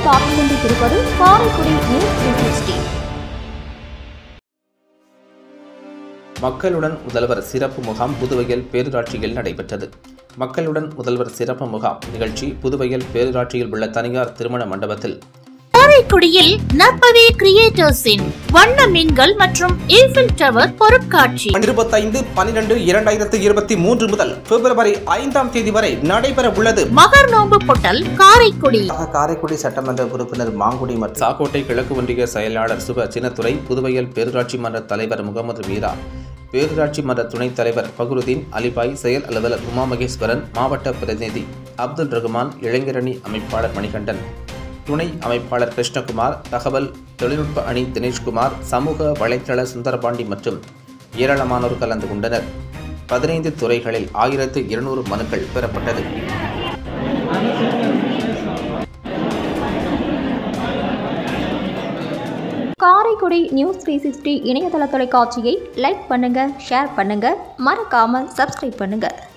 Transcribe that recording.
நீங்கள் பார்த்துக் கொண்டிருப்பது காரைக்குடி நியூஸ் த்ரீ சிக்ஸ்டி மக்களுடன் முதல்வர் சிறப்பு முகாம் புதுவையில் பேரூராட்சியில் நடைபெற்றது மக்களுடன் முதல்வர் சிறப்பு முகாம் நிகழ்ச்சி புதுவையில் பேரூராட்சியில் உள்ள தனியார் திருமண மண்டபத்தில் காரைக்குடியில் நற்பவே கிரியேட்டர்ஸின் வண்ண மீன்கள் மற்றும் ஈஃபில் டவர் பொருட்காட்சி இருபத்தைந்து பனிரெண்டு இரண்டாயிரத்து இருபத்தி மூன்று முதல் பிப்ரவரி ஐந்தாம் தேதி வரை நடைபெற உள்ளது மகர் நோன்பு பொட்டல் காரைக்குடி காரைக்குடி சட்டமன்ற உறுப்பினர் மாங்குடி மற்றும் சாக்கோட்டை கிழக்கு ஒன்றிய செயலாளர் சுப சின்னத்துறை புதுவையில் பேரூராட்சி மன்ற தலைவர் முகமது மீரா பேரூராட்சி மன்ற துணைத் தலைவர் ஃபகுருதீன் அலிபாய் செயல் அலுவலர் உமா மகேஸ்வரன் மாவட்ட பிரதிநிதி அப்துல் ரகுமான் இளைஞரணி அமைப்பாளர் மணிகண்டன் துணை அமைப்பாளர் கிருஷ்ணகுமார் தகவல் தொழில்நுட்ப அணி தினேஷ்குமார் சமூக வலைத்தள சுந்தரபாண்டி மற்றும் ஏராளமானோர் கலந்து கொண்டனர் பதினைந்து துறைகளில் ஆயிரத்து இருநூறு மனுக்கள் பெறப்பட்டது காரைக்குடி நியூஸ் த்ரீ சிக்ஸ்டி இணையதள தொலைக்காட்சியை லைக் பண்ணுங்க ஷேர் பண்ணுங்க மறக்காமல் சப்ஸ்கிரைப் பண்ணுங்க